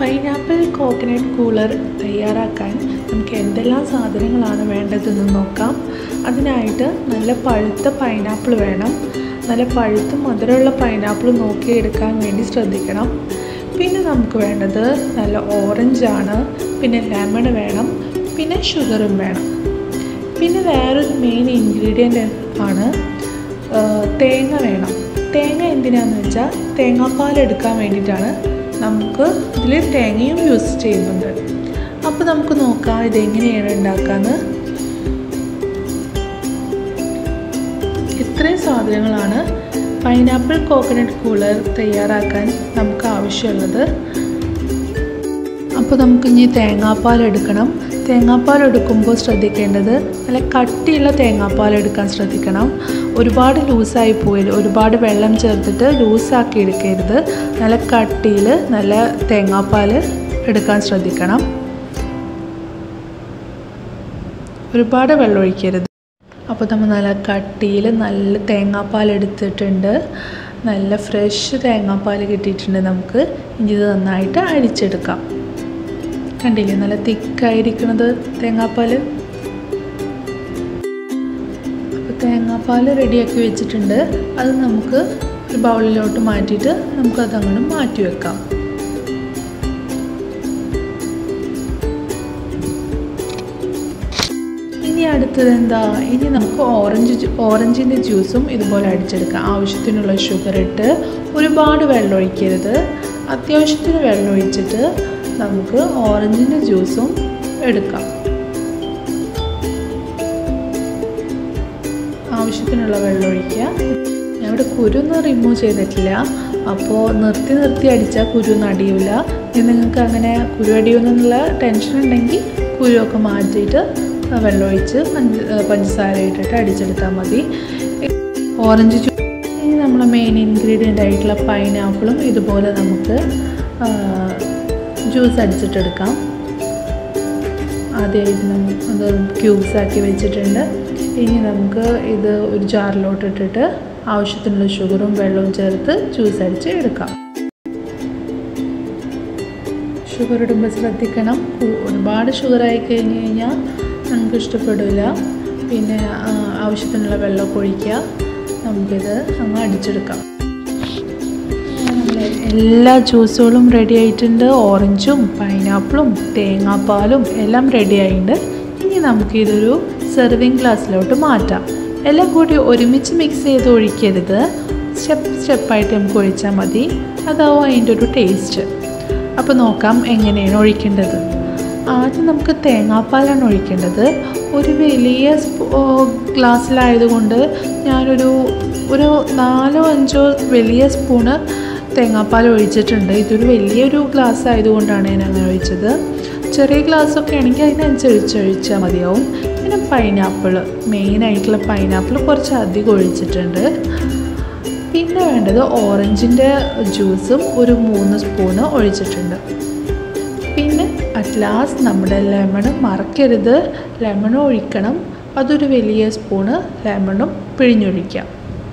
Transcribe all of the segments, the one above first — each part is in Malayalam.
പൈനാപ്പിൾ കോക്കനട്ട് കൂളർ തയ്യാറാക്കാൻ നമുക്ക് എന്തെല്ലാം സാധനങ്ങളാണ് വേണ്ടതെന്ന് നോക്കാം അതിനായിട്ട് നല്ല പഴുത്ത പൈനാപ്പിൾ വേണം നല്ല പഴുത്ത മധുരമുള്ള പൈനാപ്പിൾ നോക്കി എടുക്കാൻ വേണ്ടി ശ്രദ്ധിക്കണം പിന്നെ നമുക്ക് വേണ്ടത് നല്ല ഓറഞ്ചാണ് പിന്നെ ലെമൺ വേണം പിന്നെ ഷുഗറും വേണം പിന്നെ വേറൊരു മെയിൻ ഇൻഗ്രീഡിയൻ്റ് ആണ് ആ, തേങ്ങ വേണം തേങ്ങ എന്തിനാന്ന് വെച്ചാൽ തേങ്ങാപ്പാൽ എടുക്കാൻ വേണ്ടിയിട്ടാണ് നമുക്ക് ഇതിൽ തേങ്ങയും യൂസ് ചെയ്യുന്നുണ്ട് അപ്പോൾ നമുക്ക് നോക്കാം ഇതെങ്ങനെയാണ് ഉണ്ടാക്കാന്ന് ഇത്രയും സാധനങ്ങളാണ് പൈനാപ്പിൾ കോക്കനട്ട് കൂളർ തയ്യാറാക്കാൻ നമുക്ക് ആവശ്യമുള്ളത് അപ്പോൾ നമുക്ക് ഇനി തേങ്ങാപ്പാൽ എടുക്കണം തേങ്ങാപ്പാൽ എടുക്കുമ്പോൾ ശ്രദ്ധിക്കേണ്ടത് നല്ല കട്ടിയുള്ള തേങ്ങാപ്പാൽ എടുക്കാൻ ശ്രദ്ധിക്കണം ഒരുപാട് ലൂസായി പോയത് ഒരുപാട് വെള്ളം ചേർത്തിട്ട് ലൂസാക്കി എടുക്കരുത് നല്ല കട്ടിയിൽ നല്ല തേങ്ങാപ്പാൽ എടുക്കാൻ ശ്രദ്ധിക്കണം ഒരുപാട് വെള്ളം ഒഴിക്കരുത് അപ്പോൾ നമ്മൾ നല്ല കട്ടിയിൽ നല്ല തേങ്ങാപ്പാൽ എടുത്തിട്ടുണ്ട് നല്ല ഫ്രഷ് തേങ്ങാപ്പാൽ കിട്ടിയിട്ടുണ്ട് നമുക്ക് ഇനി ഇത് നന്നായിട്ട് അരിച്ചെടുക്കാം കണ്ടില്ലേ നല്ല തിക്കായിരിക്കണത് തേങ്ങാപ്പാൽ അപ്പോൾ തേങ്ങാപ്പാൽ റെഡിയാക്കി വെച്ചിട്ടുണ്ട് അത് നമുക്ക് ഒരു ബൗളിലോട്ട് മാറ്റിയിട്ട് നമുക്കത് അങ്ങോട്ട് മാറ്റി വെക്കാം ഇനി അടുത്തത് എന്താ ഇനി നമുക്ക് ഓറഞ്ച് ജ്യൂ- ഓറഞ്ചിൻ്റെ ജ്യൂസും ഇതുപോലെ അടിച്ചെടുക്കാം ആവശ്യത്തിനുള്ള ഷുഗർ ഇട്ട് ഒരുപാട് വെള്ളം ഒഴിക്കരുത് അത്യാവശ്യത്തിന് വെള്ളം ഒഴിച്ചിട്ട് നമുക്ക് ഓറഞ്ചിൻ്റെ ജ്യൂസും എടുക്കാം ആവശ്യത്തിനുള്ള വെള്ളം ഒഴിക്കുക ഞാൻ ഇവിടെ കുരുന്ന് റിമൂവ് ചെയ്തിട്ടില്ല അപ്പോൾ നിർത്തി നിർത്തി അടിച്ചാൽ കുരു അടിയില്ല ഇനി നിങ്ങൾക്ക് അങ്ങനെ കുരു അടിയുമെന്നുള്ള ടെൻഷൻ ഉണ്ടെങ്കിൽ കുരുവൊക്കെ മാറ്റിയിട്ട് വെള്ളം ഒഴിച്ച് പഞ്ച പഞ്ചസാര ഇട്ടിട്ട് അടിച്ചെടുത്താൽ മതി ഓറഞ്ച് ജ്യൂ ഇനി നമ്മളെ മെയിൻ ഇൻഗ്രീഡിയൻ്റ് ആയിട്ടുള്ള പൈനാപ്പിളും ഇതുപോലെ നമുക്ക് ജ്യൂസ് അടിച്ചിട്ടെടുക്കാം ആദ്യമായിട്ട് നമ്മൾ അത് ക്യൂബ്സ് ആക്കി വെച്ചിട്ടുണ്ട് ഇനി നമുക്ക് ഇത് ഒരു ജാറിലോട്ട് ഇട്ടിട്ട് ആവശ്യത്തിനുള്ള ഷുഗറും വെള്ളവും ചേർത്ത് ജ്യൂസ് അടിച്ച് എടുക്കാം ഷുഗർ ഇടുമ്പോൾ ശ്രദ്ധിക്കണം കു- ഒരുപാട് ഷുഗർ ആയി കഴിഞ്ഞ് കഴിഞ്ഞാൽ നമുക്ക് ഇഷ്ടപ്പെടില്ല പിന്നെ ആ, ആവശ്യത്തിനുള്ള വെള്ളമൊക്കെ ഒഴിക്കുക നമുക്കിത് അങ്ങ് അടിച്ചെടുക്കാം നമ്മളെ എല്ലാ ജ്യൂസുകളും റെഡി ആയിട്ടുണ്ട് ഓറഞ്ചും പൈനാപ്പിളും തേങ്ങാപ്പാലും എല്ലാം റെഡി ആയിട്ടുണ്ട് ഇനി നമുക്കിതൊരു സെർവിങ് ഗ്ലാസ്സിലോട്ട് മാറ്റാം എല്ലാം കൂടി ഒരുമിച്ച് മിക്സ് ചെയ്ത് ഒഴിക്കരുത് സ്റ്റെപ്പ് സ്റ്റെപ്പായിട്ട് നമുക്ക് ഒഴിച്ചാൽ മതി അതാവും അതിൻ്റെ ഒരു ടേസ്റ്റ് അപ്പോൾ നോക്കാം എങ്ങനെയാണ് ഒഴിക്കേണ്ടത് ആദ്യം നമുക്ക് തേങ്ങാപ്പാലാണ് ഒഴിക്കേണ്ടത് ഒരു വലിയ സ്പൂ ഗ്ലാസ്സിലായതുകൊണ്ട് ഞാനൊരു ഒരു നാലോ അഞ്ചോ വലിയ സ്പൂണ് തേങ്ങാപ്പാൽ ഒഴിച്ചിട്ടുണ്ട് ഇതൊരു വലിയൊരു ഗ്ലാസ് ആയതുകൊണ്ടാണ് ഞാൻ അങ്ങനെ ഒഴിച്ചത് ചെറിയ ഗ്ലാസ്സൊക്കെ ആണെങ്കിൽ അതിനനുസരിച്ച് ഒഴിച്ചാൽ മതിയാവും പിന്നെ പൈനാപ്പിൾ മെയിനായിട്ടുള്ള പൈനാപ്പിൾ കുറച്ച് അധികം ഒഴിച്ചിട്ടുണ്ട് പിന്നെ വേണ്ടത് ഓറഞ്ചിൻ്റെ ജ്യൂസും ഒരു മൂന്ന് സ്പൂണ് ഒഴിച്ചിട്ടുണ്ട് പിന്നെ അറ്റ് ലാസ്റ്റ് നമ്മുടെ ലെമൺ മറക്കരുത് ലെമൺ ഒഴിക്കണം അതൊരു വലിയ സ്പൂണ് ലെമണും പിഴിഞ്ഞൊഴിക്കാം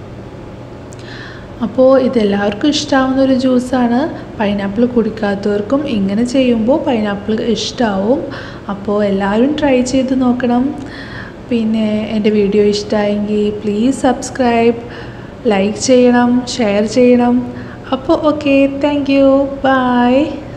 അപ്പോൾ ഇതെല്ലാവർക്കും ഇഷ്ടമാവുന്ന ഒരു ജ്യൂസാണ് പൈനാപ്പിൾ കുടിക്കാത്തവർക്കും ഇങ്ങനെ ചെയ്യുമ്പോൾ പൈനാപ്പിൾ ഇഷ്ടമാവും അപ്പോൾ എല്ലാവരും ട്രൈ ചെയ്ത് നോക്കണം പിന്നെ എൻ്റെ വീഡിയോ ഇഷ്ടമായെങ്കിൽ പ്ലീസ് സബ്സ്ക്രൈബ് ലൈക്ക് ചെയ്യണം ഷെയർ ചെയ്യണം അപ്പോൾ ഓക്കെ താങ്ക് യു ബൈ